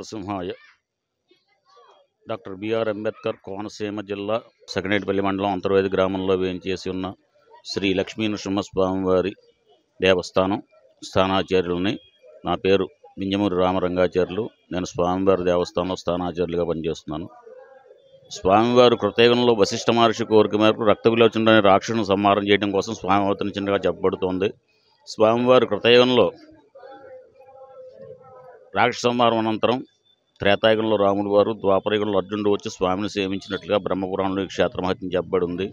నరసింహాయ doctor B R Ambedkar Konaseema జిల్లా సకినేటిపల్లి మండలం అంతర్వేది గ్రామంలో వేయించేసి ఉన్న శ్రీ లక్ష్మీ నృసింహస్వామివారి దేవస్థానం స్థానాచార్యులని నా పేరు బింజమూరి రామరంగాచార్యులు నేను స్వామివారి దేవస్థానంలో స్థానాచార్యులుగా పనిచేస్తున్నాను స్వామివారు కృతయుగంలో వశిష్ఠ మహర్షి కోరిక మేరకు రక్త విలోచన రాక్షసును సంహారం చేయడం కోసం స్వామి అవతరించినగా చెప్పబడుతోంది స్వామివారు కృతయుగంలో రాక్షస సంహారం అనంతరం త్రేతాయుగంలో రాముడు వారు ద్వాపరయుగంలో అర్జునుడు వచ్చి స్వామిని సేవించినట్లుగా బ్రహ్మపురాణంలో ఈ క్షేత్రమహత్యం చెప్పబడి ఉంది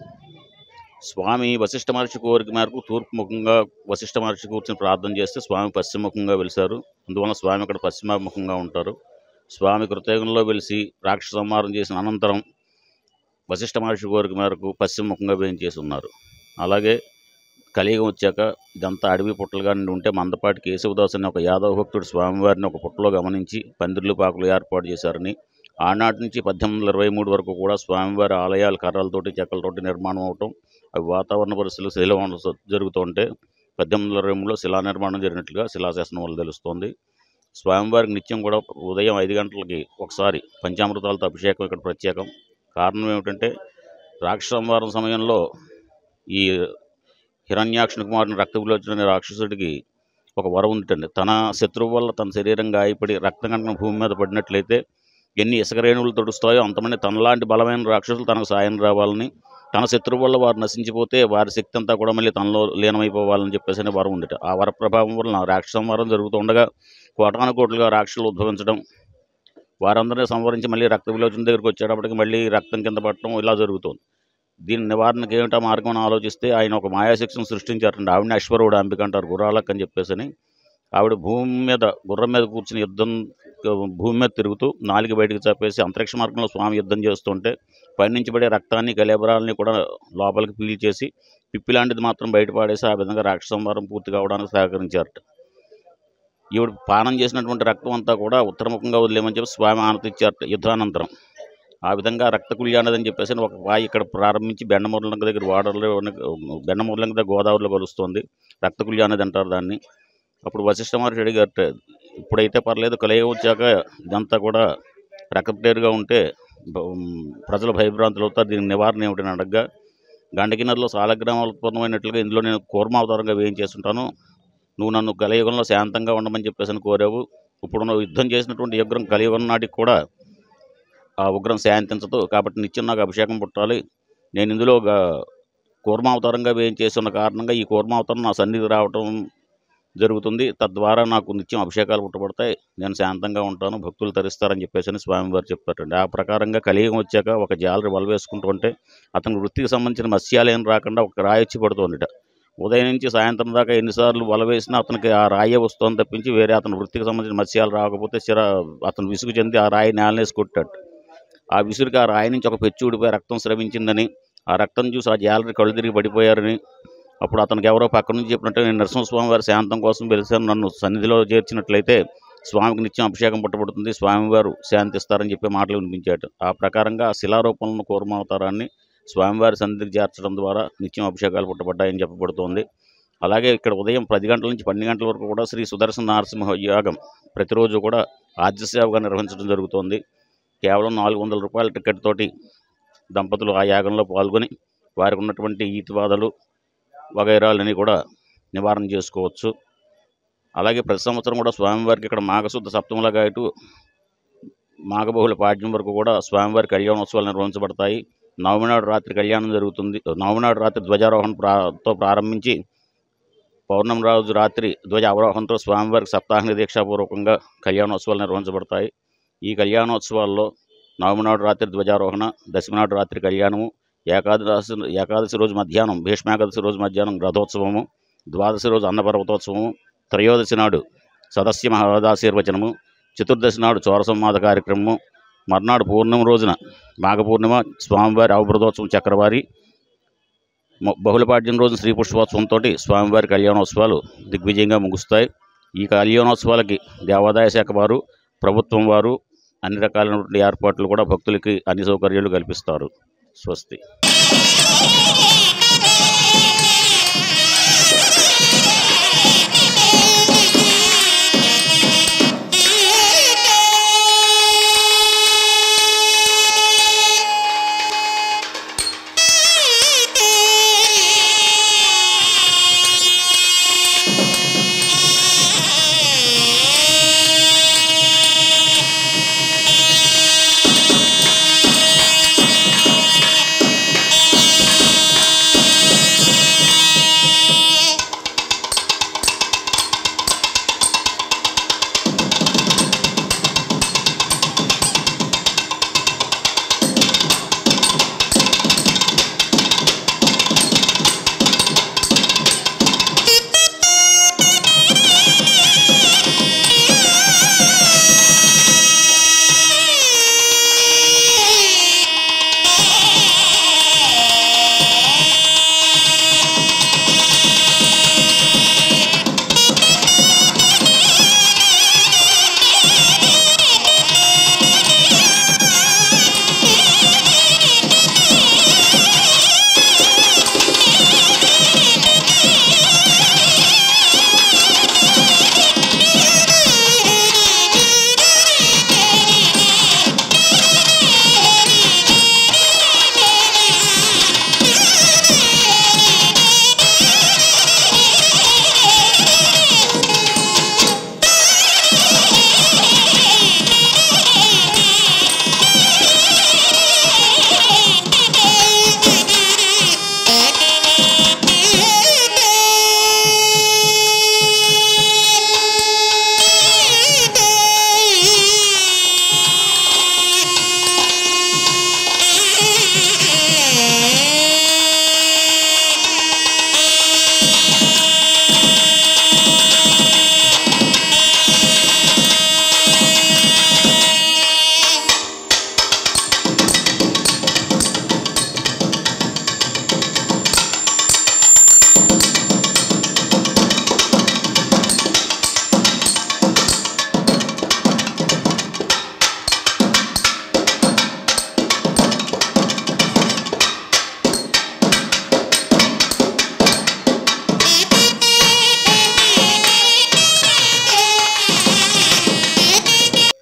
స్వామి వశిష్ఠ మహర్షి కోరిక మేరకు తూర్పు ముఖంగా వశిష్ఠ మహర్షి కూర్చొని ప్రార్థన చేస్తే స్వామి పశ్చిమముఖంగా వెలిశారు అందువలన స్వామి ఇక్కడ పశ్చిమాముఖంగా ఉంటారు స్వామి కృతయుగంలో వెలిసి రాక్షస సంహారం చేసిన అనంతరం వశిష్ఠ మహర్షి కోరిక మేరకు పశ్చిమముఖంగా వేయించేసి ఉన్నారు అలాగే కలియుగం వచ్చాక ఇదంతా అడవి పుట్టలుగా నుండి ఉంటే మందపాటి కేశవదాస్ అనే ఒక యాదవ భక్తుడు స్వామివారిని ఒక పుట్టలో గమనించి పందిర్లు పాకులు ఏర్పాటు చేశారని ఆనాటి నుంచి పద్దెనిమిది వందల ఇరవై మూడు వరకు కూడా స్వామివారి ఆలయాలు కర్రలతోటి చెక్కలతోటి నిర్మాణం అవటం అవి వాతావరణ పరిస్థితులు శిలవన జరుగుతుంటే పద్దెనిమిది వందల ఇరవై మూడులో శిలా నిర్మాణం జరిగినట్లుగా శిలాశాసనం వల్ల తెలుస్తోంది స్వామివారికి నిత్యం కూడా ఉదయం ఐదు గంటలకి ఒకసారి పంచామృతాలతో అభిషేకం ఇక్కడ ప్రత్యేకం కారణం ఏమిటంటే రాక్షస సంహారం సమయంలో ఈ హిరణ్యాక్షుని కుమారుని రక్త విలోచన రాక్షసుడికి ఒక వరం ఉందండి తన శత్రువు వల్ల తన శరీరం గాయపడి రక్తం కనుక భూమి మీద పడినట్లయితే ఎన్ని ఇసుక రేణువులు తొడుస్తాయో అంతమంది తనలాంటి బలమైన రాక్షసులు తనకు సాయం రావాలని తన శత్రువు వల్ల వారు నశించిపోతే వారి శక్తి అంతా కూడా మళ్ళీ తనలో లీనమైపోవాలని చెప్పేసి అనే వరం ఉండేది ఆ వర ప్రభావం వలన రాక్షస సంహారం జరుగుతుండగా కోటాను కోట్లుగా రాక్షసులు ఉద్భవించడం వారందరినీ సంవరించి మళ్ళీ రక్త విలోచన దగ్గరికి వచ్చేటప్పటికి మళ్ళీ రక్తం కింద పట్టడం ఇలా జరుగుతుంది దీని నివారణకు ఏమిటా మార్గం అని ఆలోచిస్తే ఆయన ఒక మాయాశక్తిని సృష్టించారండి ఆవిడని అశ్వరుడు అంబిక అంటారు గుర్రాలక్ అని చెప్పేసి అని ఆవిడ భూమి మీద గుర్రం మీద కూర్చుని యుద్ధం భూమి మీద తిరుగుతూ నాలుగు బయటకు చప్పేసి అంతరిక్ష మార్గంలో స్వామి యుద్ధం చేస్తుంటే పైనుంచి పడే రక్తాన్ని కలేబరాలని కూడా లోపలికి పీల్చేసి పిప్పి లాంటిది మాత్రం బయటపడేసి ఆ విధంగా రాక్షస సంహారం పూర్తి కావడానికి సహకరించారట ఈవిడ పానం చేసినటువంటి రక్తం అంతా కూడా ఉత్తరముఖంగా వదిలేమని చెప్పి స్వామి ఆనతిచ్చారట యుద్ధానంతరం ఆ విధంగా రక్త కుళ్యానదని చెప్పేసి ఒక వాయి ఇక్కడ ప్రారంభించి బెండమూర్లంక దగ్గర వాడర్లో బెండమూర్లంక దగ్గర గోదావరిలో కలుస్తుంది రక్త కుళ్యానది అంటారు దాన్ని అప్పుడు వశిష్ఠ మహర్షి అడిగారు ఇప్పుడైతే పర్లేదు కలియుగం వచ్చాక ఇదంతా కూడా రక్తపేరుగా ఉంటే బ- ప్రజలు భయభ్రాంతులు అవుతారు దీనికి నివారణ ఏమిటని అడగగా గండకిన్నరలో సాలగ్రామాలు ఉత్పన్నమైనట్లుగా ఇందులో నేను కూర్మావతారంగా వేయించేస్తుంటాను నువ్వు నన్ను కలియుగంలో శాంతంగా ఉండమని చెప్పేసి అని కోరావు ఇప్పుడు నువ్వు యుద్ధం చేసినటువంటి యుగ్రం కలియుగం నాటికి కూడా ఆ ఉగ్రం శాంతించదు కాబట్టి నిత్యం నాకు అభిషేకం పుట్టాలి నేను ఇందులో ఒక కూర్మావతారంగా వేయించేస్తున్న కారణంగా ఈ కూర్మావతారం నా సన్నిధి రావటం జరుగుతుంది తద్వారా నాకు నిత్యం అభిషేకాలు పుట్టబడతాయి నేను శాంతంగా ఉంటాను భక్తులు తరిస్తారని చెప్పేసి అని స్వామివారు చెప్తారండి ఆ ప్రకారంగా కలియుగం వచ్చాక ఒక జాలరి వల వేసుకుంటూ ఉంటే అతని వృత్తికి సంబంధించిన మత్స్యాలయం రాకుండా ఒక రాయి వచ్చి పడుతుందిట ఉదయం నుంచి సాయంత్రం దాకా ఎన్నిసార్లు వల వేసినా అతనికి ఆ రాయే వస్తుంది తప్పించి వేరే అతని వృత్తికి సంబంధించిన మత్స్యాలు రాకపోతే చిర అతను విసుగు చెంది ఆ రాయి నేలనేసి కొట్టాడు ఆ విసురుకి ఆ రాయి నుంచి ఒక పెచ్చు ఊడిపోయి రక్తం స్రవించిందని ఆ రక్తం చూసి ఆ జాలరి కళ్ళు తిరిగి పడిపోయారని అప్పుడు అతనికి ఎవరో పక్క నుంచి చెప్పినట్టు నేను నరసింహస్వామి వారి శాంతం కోసం పిలిచాను నన్ను సన్నిధిలో చేర్చినట్లయితే స్వామికి నిత్యం అభిషేకం పుట్టబడుతుంది స్వామివారు శాంతిస్తారని చెప్పే మాటలు వినిపించాడు ఆ ప్రకారంగా ఆ శిలారూపంలో కూర్మావతారాన్ని స్వామివారి సన్నిధికి చేర్చడం ద్వారా నిత్యం అభిషేకాలు పుట్టబడ్డాయని చెప్పబడుతోంది అలాగే ఇక్కడ ఉదయం పది గంటల నుంచి పన్నెండు గంటల వరకు కూడా శ్రీ సుదర్శన నరసింహ యాగం ప్రతిరోజు కూడా ఆద్యసేవగా నిర్వహించడం జరుగుతోంది కేవలం నాలుగు వందల రూపాయల టికెట్ తోటి దంపతులు ఆ యాగంలో పాల్గొని వారికి ఉన్నటువంటి ఈతి బాధలు వగైరాలని కూడా నివారణ చేసుకోవచ్చు అలాగే ప్రతి సంవత్సరం కూడా స్వామివారికి ఇక్కడ మాఘశుద్ధ సప్తములుగా ఇటు మాఘబహుళ పాడ్యం వరకు కూడా స్వామివారి కళ్యాణోత్సవాలు నిర్వహించబడతాయి నవమి నాడు రాత్రి కళ్యాణం జరుగుతుంది నవమి నాడు రాత్రి ధ్వజారోహణ ప్రాతో ప్రారంభించి పౌర్ణమి రోజు రాత్రి ధ్వజ అవరోహణతో స్వామివారికి సప్తాహన దీక్షాపూర్వకంగా కళ్యాణోత్సవాలు నిర్వహించబడతాయి ఈ కళ్యాణోత్సవాల్లో నవమి నాడు రాత్రి ధ్వజారోహణ దశమి నాడు రాత్రి కళ్యాణము ఏకాదశి ఏకాదశి రోజు మధ్యాహ్నం భీష్మాకాదశి రోజు మధ్యాహ్నం రథోత్సవము ద్వాదశి రోజు అన్నపర్వతోత్సవము త్రయోదశి నాడు సదస్య మహాదాశీర్వచనము చతుర్దశి నాడు చోర సంవాద కార్యక్రమము మర్నాడు పూర్ణిమ రోజున మాఘ పూర్ణిమ స్వామివారి అవబృతోత్సవం చక్రవారి మొ- బహుళపాడ్యం రోజు శ్రీ పుష్పోత్సవంతో స్వామివారి కళ్యాణోత్సవాలు దిగ్విజయంగా ముగుస్తాయి ఈ కళ్యాణోత్సవాలకి దేవాదాయ శాఖ వారు ప్రభుత్వం వారు అన్ని రకాలైనటువంటి ఏర్పాట్లు కూడా భక్తులకి అన్ని సౌకర్యాలు కల్పిస్తారు స్వస్తి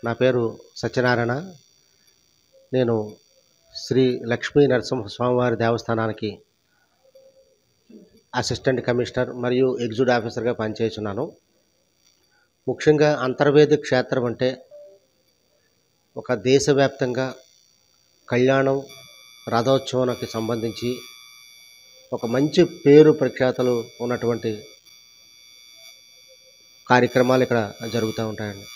నా పేరు సత్యనారాయణ నేను శ్రీ లక్ష్మీ నరసింహ స్వామివారి దేవస్థానానికి అసిస్టెంట్ కమిషనర్ మరియు ఎగ్జిక్యూటివ్ ఆఫీసర్గా పనిచేస్తున్నాను ముఖ్యంగా అంతర్వేది క్షేత్రం అంటే ఒక దేశవ్యాప్తంగా కళ్యాణం రథోత్సవానికి సంబంధించి ఒక మంచి పేరు ప్రఖ్యాతలు ఉన్నటువంటి కార్యక్రమాలు ఇక్కడ జరుగుతూ ఉంటాయండి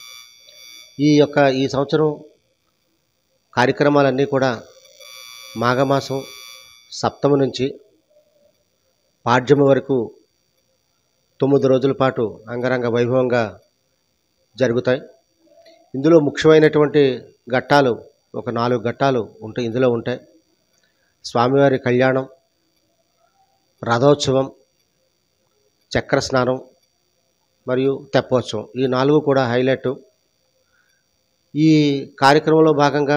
ఈ యొక్క ఈ సంవత్సరం కార్యక్రమాలన్నీ కూడా మాఘమాసం సప్తమి నుంచి పాడ్యమి వరకు తొమ్మిది రోజుల పాటు అంగరంగ వైభవంగా జరుగుతాయి ఇందులో ముఖ్యమైనటువంటి ఘట్టాలు ఒక నాలుగు ఘట్టాలు ఉంటాయి ఇందులో ఉంటాయి స్వామివారి కళ్యాణం రథోత్సవం చక్ర స్నానం మరియు తెప్పోత్సవం ఈ నాలుగు కూడా హైలైట్ ఈ కార్యక్రమంలో భాగంగా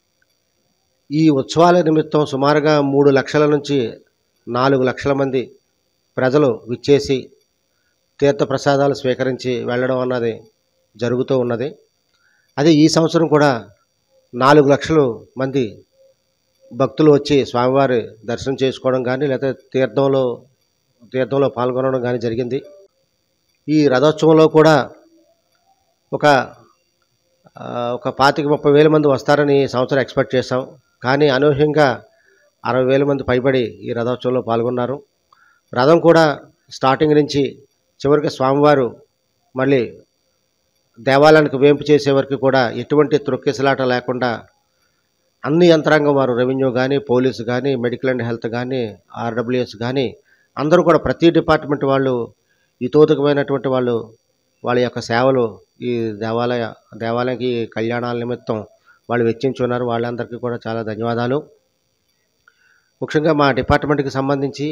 ఈ ఉత్సవాల నిమిత్తం సుమారుగా మూడు లక్షల నుంచి నాలుగు లక్షల మంది ప్రజలు విచ్చేసి తీర్థప్రసాదాలు స్వీకరించి వెళ్ళడం అన్నది జరుగుతూ ఉన్నది అదే ఈ సంవత్సరం కూడా నాలుగు లక్షలు మంది భక్తులు వచ్చి స్వామివారి దర్శనం చేసుకోవడం కానీ లేదా తీర్థంలో తీర్థంలో పాల్గొనడం కానీ జరిగింది ఈ రథోత్సవంలో కూడా ఒక ఆ, ఒక పాతిక ముప్పై వేల మంది వస్తారని ఈ సంవత్సరం ఎక్స్పెక్ట్ చేశాం కానీ అనూహ్యంగా అరవై వేల మంది పైబడి ఈ రథోత్సవంలో పాల్గొన్నారు రథం కూడా స్టార్టింగ్ నుంచి చివరికి స్వామివారు మళ్ళీ దేవాలయానికి వేంపు చేసే వరకు కూడా ఎటువంటి త్రొక్కిసలాట లేకుండా అన్ని యంత్రాంగం వారు రెవెన్యూ కానీ పోలీసు కానీ మెడికల్ అండ్ హెల్త్ కానీ ఆర్డబ్ల్యూఎస్ కానీ అందరూ కూడా ప్రతి డిపార్ట్మెంట్ వాళ్ళు ఇతోతకమైనటువంటి వాళ్ళు వాళ్ళ యొక్క సేవలు ఈ దేవాలయ దేవాలయానికి కళ్యాణాల నిమిత్తం వాళ్ళు వెచ్చించున్నారు వాళ్ళందరికీ కూడా చాలా ధన్యవాదాలు ముఖ్యంగా మా డిపార్ట్మెంట్కి సంబంధించి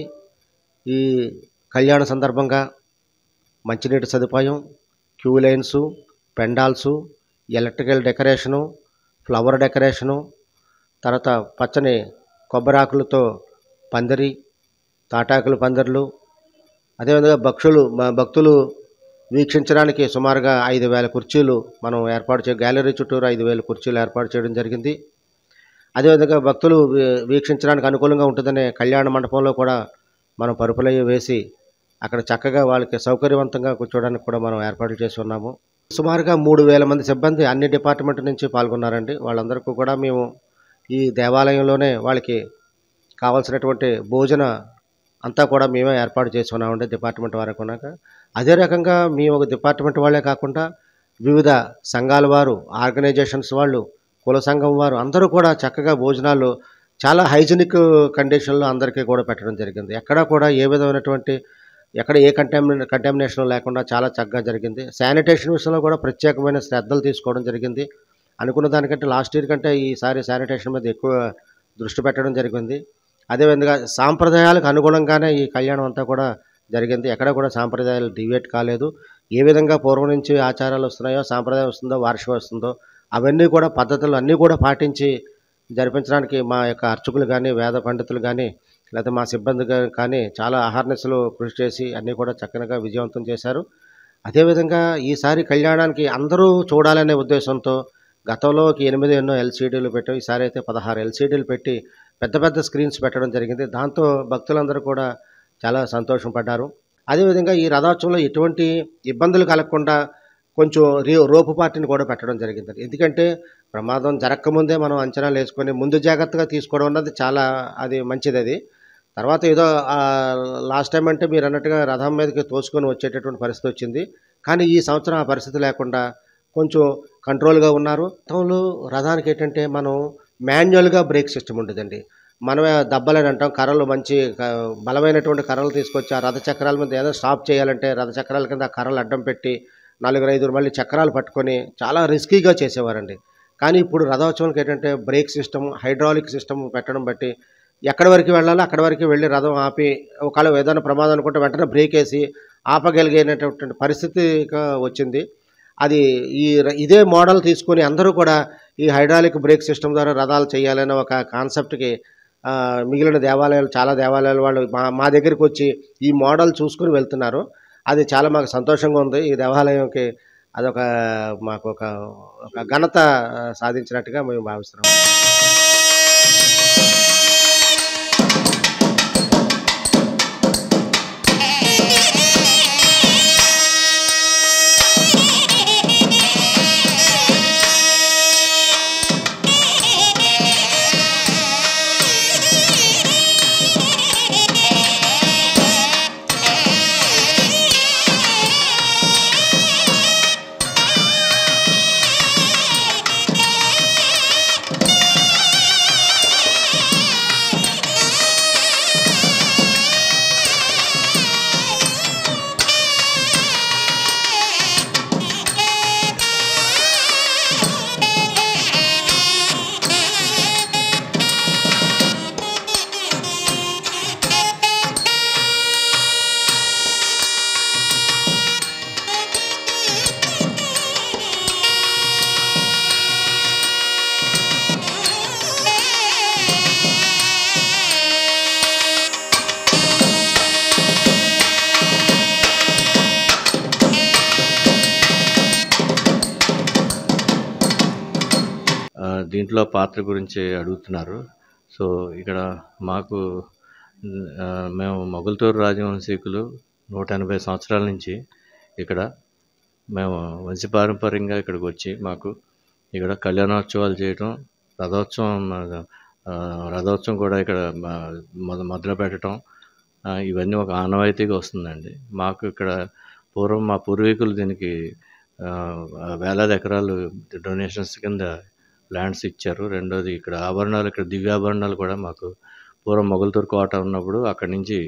ఈ కళ్యాణ సందర్భంగా మంచినీటి సదుపాయం queue lines pandals electrical decoration flower decoration తర్వాత పచ్చని కొబ్బరాకులతో పందిరి తాటాకుల పందిర్లు అదేవిధంగా భక్షులు మ- భక్తులు వీక్షించడానికి సుమారుగా ఐదు వేల కుర్చీలు మనం ఏర్పాటు చే గ్యాలరీ చుట్టూరు ఐదు వేల కుర్చీలు ఏర్పాటు చేయడం జరిగింది అదేవిధంగా భక్తులు వీ- వీక్షించడానికి అనుకూలంగా ఉంటుందనే కళ్యాణ మండపంలో కూడా మనం పరుపులయ్యి వేసి అక్కడ చక్కగా వాళ్ళకి సౌకర్యవంతంగా కూర్చోవడానికి కూడా మనం ఏర్పాట్లు చేసి ఉన్నాము సుమారుగా మూడు వేల మంది సిబ్బంది అన్ని డిపార్ట్మెంట్ నుంచి పాల్గొన్నారండి వాళ్ళందరికీ కూడా మేము ఈ దేవాలయంలోనే వాళ్ళకి కావాల్సినటువంటి భోజన అంతా కూడా మేమే ఏర్పాటు చేసి ఉన్నామండి డిపార్ట్మెంట్ వారికి ఉన్నాక అదే రకంగా మేము ఒక డిపార్ట్మెంట్ వాళ్ళే కాకుండా వివిధ సంఘాల వారు ఆర్గనైజేషన్స్ వాళ్ళు కుల సంఘం వారు అందరూ కూడా చక్కగా భోజనాలు చాలా హైజీనిక్ కండిషన్లో అందరికీ కూడా పెట్టడం జరిగింది ఎక్కడా కూడా ఏ విధమైనటువంటి ఎక్కడ ఏ కంటామినే కంటామినేషన్ లేకుండా చాలా చక్కగా జరిగింది శానిటేషన్ విషయంలో కూడా ప్రత్యేకమైన శ్రద్ధలు తీసుకోవడం జరిగింది అనుకున్న దానికంటే లాస్ట్ ఇయర్ కంటే ఈసారి శానిటేషన్ మీద ఎక్కువ దృష్టి పెట్టడం జరిగింది అదేవిధంగా సాంప్రదాయాలకు అనుగుణంగానే ఈ కళ్యాణం అంతా కూడా జరిగింది ఎక్కడ కూడా సాంప్రదాయాలు డివేట్ కాలేదు ఏ విధంగా పూర్వం నుంచి ఆచారాలు వస్తున్నాయో సాంప్రదాయం వస్తుందో వార్షికం వస్తుందో అవన్నీ కూడా పద్ధతులు అన్నీ కూడా పాటించి జరిపించడానికి మా యొక్క అర్చకులు కానీ వేద పండితులు కానీ లేకపోతే మా సిబ్బంది గా- కానీ చాలా అహర్నిశలు కృషి చేసి అన్నీ కూడా చక్కగా విజయవంతం చేశారు అదేవిధంగా ఈసారి కళ్యాణానికి అందరూ చూడాలనే ఉద్దేశంతో గతంలో ఒక ఎనిమిది ఎన్నో ఎల్సీడీలు పెట్టాం ఈసారి అయితే పదహారు ఎల్సీడీలు పెట్టి పెద్ద పెద్ద స్క్రీన్స్ పెట్టడం జరిగింది దాంతో భక్తులందరూ కూడా చాలా సంతోషం పడ్డారు అదేవిధంగా ఈ రథోత్సవంలో ఎటువంటి ఇబ్బందులు కలగకుండా కొంచెం రే రోపు పార్టీని కూడా పెట్టడం జరిగింది ఎందుకంటే ప్రమాదం జరగకముందే మనం అంచనాలు వేసుకొని ముందు జాగ్రత్తగా తీసుకోవడం అన్నది చాలా అది మంచిది అది తర్వాత ఏదో లాస్ట్ టైం అంటే మీరు అన్నట్టుగా రథం మీదకి తోసుకొని వచ్చేటటువంటి పరిస్థితి వచ్చింది కానీ ఈ సంవత్సరం ఆ పరిస్థితి లేకుండా కొంచెం కంట్రోల్గా ఉన్నారు గతంలో రథానికి ఏంటంటే మనం మాన్యువల్గా బ్రేక్ సిస్టమ్ ఉండేదండి మనమే దబ్బలని అంటాం కర్రలు మంచి క- బలమైనటువంటి కర్రలు తీసుకొచ్చి ఆ రథ చక్రాల మీద ఏదో స్టాప్ చేయాలంటే రథ చక్రాల కింద ఆ కర్రలు అడ్డం పెట్టి నలుగురు ఐదుగురు మళ్ళీ చక్రాలు పట్టుకొని చాలా రిస్కీగా చేసేవారండి కానీ ఇప్పుడు రథోత్సవానికి ఏంటంటే బ్రేక్ సిస్టమ్ హైడ్రాలిక్ సిస్టమ్ పెట్టడం బట్టి ఎక్కడి వరకు వెళ్ళాలో అక్కడి వరకు వెళ్ళి రథం ఆపి ఒకవేళ ఏదైనా ప్రమాదం అనుకుంటే వెంటనే బ్రేక్ వేసి ఆపగలిగేటటువంటి పరిస్థితి ఇక వచ్చింది అది ఈ ర- ఇదే మోడల్ తీసుకొని అందరూ కూడా ఈ హైడ్రాలిక్ బ్రేక్ సిస్టమ్ ద్వారా రథాలు చేయాలనే ఒక కాన్సెప్ట్కి ఆ, మిగిలిన దేవాలయాలు చాలా దేవాలయాల వాళ్ళు మా మా దగ్గరికి వచ్చి ఈ మోడల్ చూసుకొని వెళ్తున్నారు అది చాలా మాకు సంతోషంగా ఉంది ఈ దేవాలయంకి అదొక మాకు ఒక ఒక ఘనత సాధించినట్టుగా మేము భావిస్తున్నాం ఆ, దీంట్లో పాత్ర గురించి అడుగుతున్నారు సో ఇక్కడ మాకు ఆ, మేము మొగల్తూరు రాజవంశీకులు నూట ఎనభై సంవత్సరాల నుంచి ఇక్కడ మేము వంశపారంపర్యంగా ఇక్కడికి వచ్చి మాకు ఇక్కడ కళ్యాణోత్సవాలు చేయటం రథోత్సవం ఆ, రథోత్సవం కూడా ఇక్కడ మ- మొద మొదలు పెట్టడం ఆ, ఇవన్నీ ఒక ఆనవాయితీగా వస్తుందండి మాకు ఇక్కడ పూర్వం మా పూర్వీకులు దీనికి ఆ, వేలాది ఎకరాలు డొనేషన్స్ కింద ల్యాండ్స్ ఇచ్చారు రెండోది ఇక్కడ ఆభరణాలు ఇక్కడ దివ్యాభరణాలు కూడా మాకు పూర్వం మొగల్తూరు కోట ఉన్నప్పుడు అక్కడి నుంచి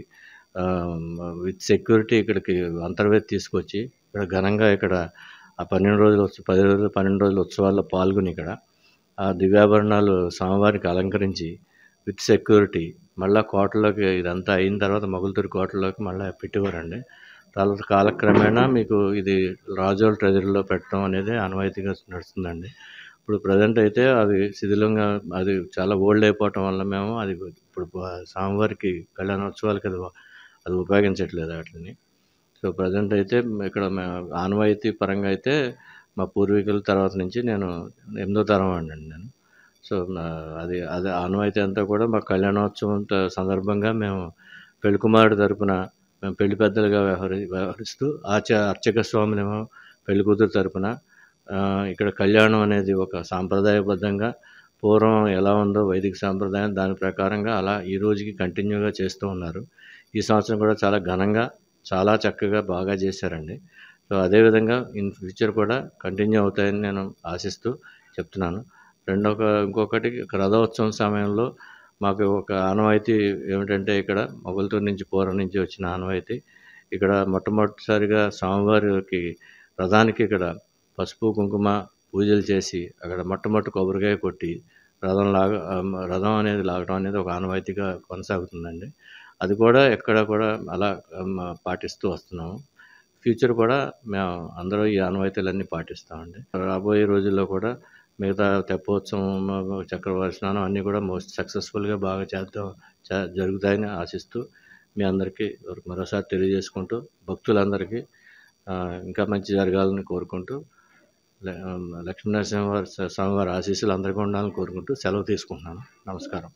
విత్ సెక్యూరిటీ ఇక్కడికి అంతర్వేది తీసుకొచ్చి ఇక్కడ ఘనంగా ఇక్కడ ఆ పన్నెండు రోజులు ఉత్స- పది రోజులు పన్నెండు రోజుల ఉత్సవాల్లో పాల్గొని ఇక్కడ ఆ దివ్యాభరణాలు స్వామివారికి అలంకరించి విత్ సెక్యూరిటీ మళ్ళీ కోటలోకి ఇదంతా అయిన తర్వాత మొగల్తూరు కోటలోకి మళ్ళీ పెట్టేవారండి తర్వాత కాలక్రమేణా మీకు ఇది రాజోల్ ట్రెజరీలో పెట్టడం అనేది ఆనవాయితీగా నడుస్తుందండి ఇప్పుడు ప్రజెంట్ అయితే అది శిథిలంగా అది చాలా ఓల్డ్ అయిపోవటం వల్ల మేము అది ఇప్పుడు స్వామివారికి కళ్యాణోత్సవాలకి అది అది ఉపయోగించట్లేదు వాటిని సో ప్రజెంట్ అయితే ఇక్కడ మేము ఆనవాయితీ పరంగా అయితే మా పూర్వీకుల తర్వాత నుంచి నేను ఎనిమిదో తరం అండి నేను సో నా- అది అది ఆనవాయితీ అంతా కూడా మా కళ్యాణోత్సవం త- సందర్భంగా మేము పెళ్లి కుమారుడు తరపున మేము పెళ్లి పెద్దలుగా వ్యవహరి వ్యవహరిస్తూ ఆచ అర్చక స్వామినేమో పెళ్లి కూతురు తరపున ఆ, ఇక్కడ కళ్యాణం అనేది ఒక సాంప్రదాయబద్ధంగా పూర్వం ఎలా ఉందో వైదిక సాంప్రదాయం దాని ప్రకారంగా అలా ఈ రోజుకి కంటిన్యూగా చేస్తూ ఉన్నారు ఈ సంవత్సరం కూడా చాలా ఘనంగా చాలా చక్కగా బాగా చేశారండి సో అదేవిధంగా ఇన్ ఫ్యూచర్ కూడా కంటిన్యూ అవుతాయని నేను ఆశిస్తూ చెప్తున్నాను రెండో ఇంకొకటి రథోత్సవం సమయంలో మాకు ఒక ఆనవాయితీ ఏమిటంటే ఇక్కడ మొగల్తూరు నుంచి పూర్వం నుంచి వచ్చిన ఆనవాయితీ ఇక్కడ మొట్టమొదటిసారిగా స్వామివారికి రథానికి ఇక్కడ పసుపు కుంకుమ పూజలు చేసి అక్కడ మొట్టమొదటి కొబ్బరికాయ కొట్టి రథం లాగ ఆ, రథం అనేది లాగడం అనేది ఒక ఆనవాయితీగా కొనసాగుతుందండి అది కూడా ఎక్కడ కూడా అలా ఆమ్, పాటిస్తూ వస్తున్నాము ఫ్యూచర్ కూడా మేము అందరూ ఈ ఆనవాయితీలన్నీ పాటిస్తామండి రాబోయే రోజుల్లో కూడా మిగతా తెప్పోత్సవం చక్రవారి స్నానం అన్నీ కూడా మోస్ట్ సక్సెస్ఫుల్గా బాగా చేద్దాం చ- జరుగుతాయని ఆశిస్తూ మీ అందరికీ మరోసారి తెలియజేసుకుంటూ భక్తులందరికీ ఆ, ఇంకా మంచి జరగాలని కోరుకుంటూ ల- ఆ, లక్ష్మీనరసింహవారి స్వామివారి ఆశీస్సులు అందరికీ ఉండాలని కోరుకుంటూ సెలవు తీసుకుంటున్నాను నమస్కారం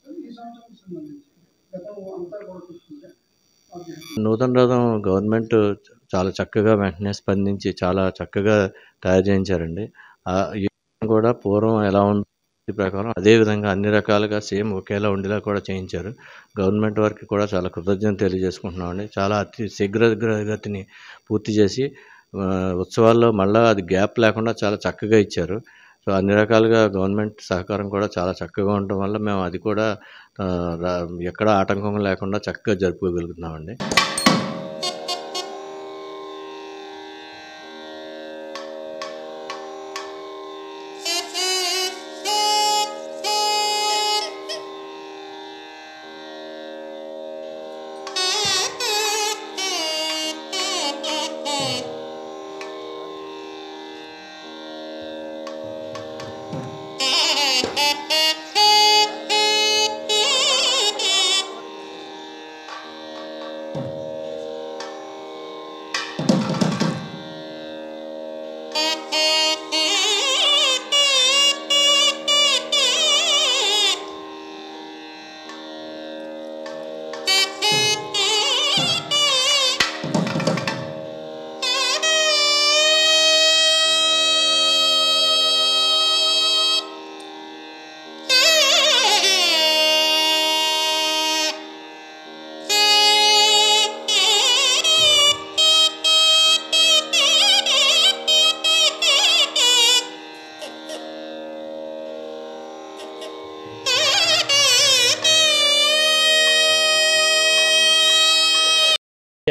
నూతన రథం గవర్నమెంట్ చాలా చక్కగా వెంటనే స్పందించి చాలా చక్కగా తయారు చేయించారండి ఆ ఈ రథం కూడా పూర్వం ఎలా ఉంది ప్రకారం అదే విధంగా అన్ని రకాలుగా సేమ్ ఒకేలా ఉండేలా కూడా చేయించారు గవర్నమెంట్ వారికి కూడా చాలా కృతజ్ఞత తెలియజేసుకుంటున్నామండి చాలా అతి శీఘ్రగతిని పూర్తి చేసి ఆ, ఉత్సవాల్లో మళ్ళీ అది గ్యాప్ లేకుండా చాలా చక్కగా ఇచ్చారు సో అన్ని రకాలుగా గవర్నమెంట్ సహకారం కూడా చాలా చక్కగా ఉండటం వల్ల మేము అది కూడా ఆ, రా- ఎక్కడ ఆటంకం లేకుండా చక్కగా జరుపుకోగలుగుతున్నామండి Thank you.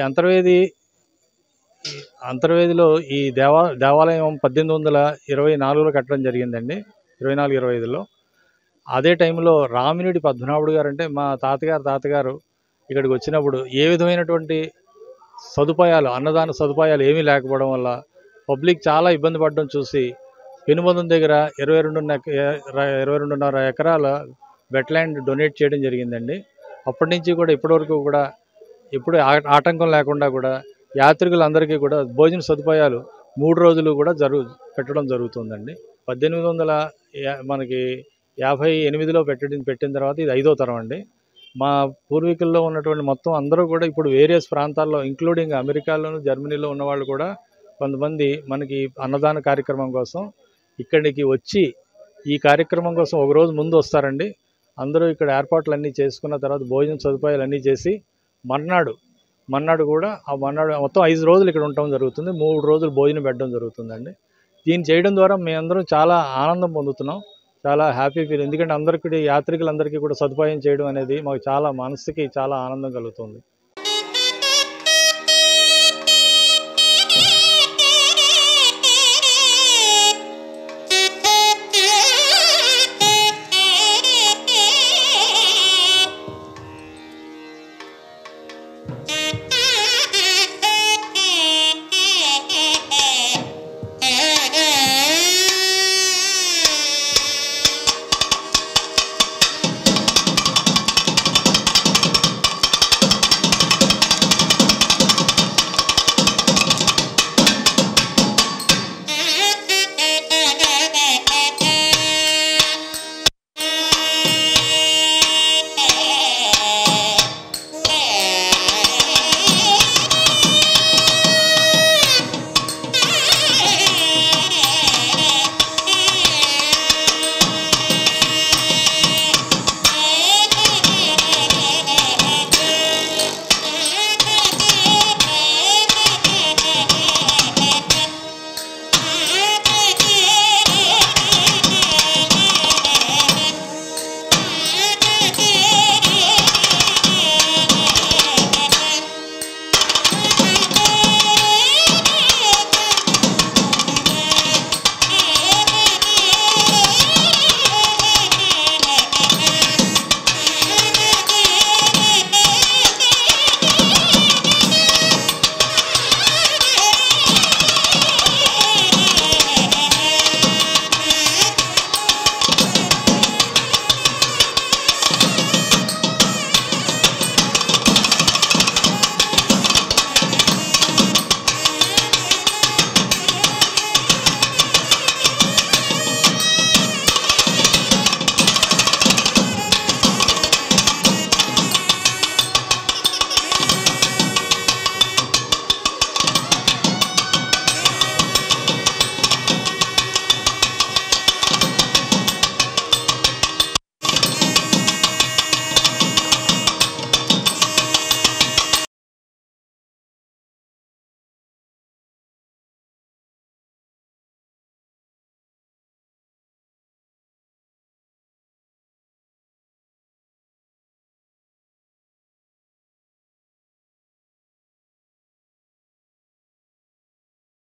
అంతర్వేది ఈ అంతర్వేదిలో ఈ దేవా దేవాలయం పద్దెనిమిది వందల ఇరవై నాలుగులో కట్టడం జరిగిందండి ఇరవై నాలుగు ఇరవై ఐదులో అదే టైంలో రామినేడి పద్మనాభుడు గారు అంటే మా తాతగారు తాతగారు ఇక్కడికి వచ్చినప్పుడు ఏ విధమైనటువంటి సదుపాయాలు అన్నదాన సదుపాయాలు ఏమీ లేకపోవడం వల్ల పబ్లిక్ చాలా ఇబ్బంది పడడం చూసి పెనుబంధం దగ్గర ఇరవై రెండున్నర ఇరవై రెండున్నర ఎకరాల వెట్లాండ్ డొనేట్ చేయడం జరిగిందండి అప్పటి నుంచి కూడా ఇప్పటివరకు కూడా ఎప్పుడు ఆ- ఆటంకం లేకుండా కూడా యాత్రికులందరికీ కూడా భోజన సదుపాయాలు మూడు రోజులు కూడా జరుగు పెట్టడం జరుగుతుందండి పద్దెనిమిది వందల యా- మనకి యాభై ఎనిమిదిలో పెట్టడం పెట్టిన తర్వాత ఇది ఐదో తరం అండి మా పూర్వీకుల్లో ఉన్నటువంటి మొత్తం అందరూ కూడా ఇప్పుడు వేరియస్ ప్రాంతాల్లో ఇంక్లూడింగ్ అమెరికాలోను జర్మనీలో ఉన్న వాళ్ళు కూడా కొంతమంది మనకి అన్నదాన కార్యక్రమం కోసం ఇక్కడికి వచ్చి ఈ కార్యక్రమం కోసం ఒక రోజు ముందు వస్తారండి అందరూ ఇక్కడ ఏర్పాట్లు అన్నీ చేసుకున్న తర్వాత భోజన సదుపాయాలు అన్నీ చేసి మర్నాడు మర్నాడు కూడా ఆ మర్నాడు మొత్తం ఐదు రోజులు ఇక్కడ ఉండటం జరుగుతుంది మూడు రోజులు భోజనం పెట్టడం జరుగుతుందండి దీన్ని చేయడం ద్వారా మేమందరం చాలా ఆనందం పొందుతున్నాం చాలా హ్యాపీ ఫీల్ ఎందుకంటే అందరికీ యాత్రికులందరికీ కూడా సదుపాయం చేయడం అనేది మాకు చాలా మనసుకి చాలా ఆనందం కలుగుతుంది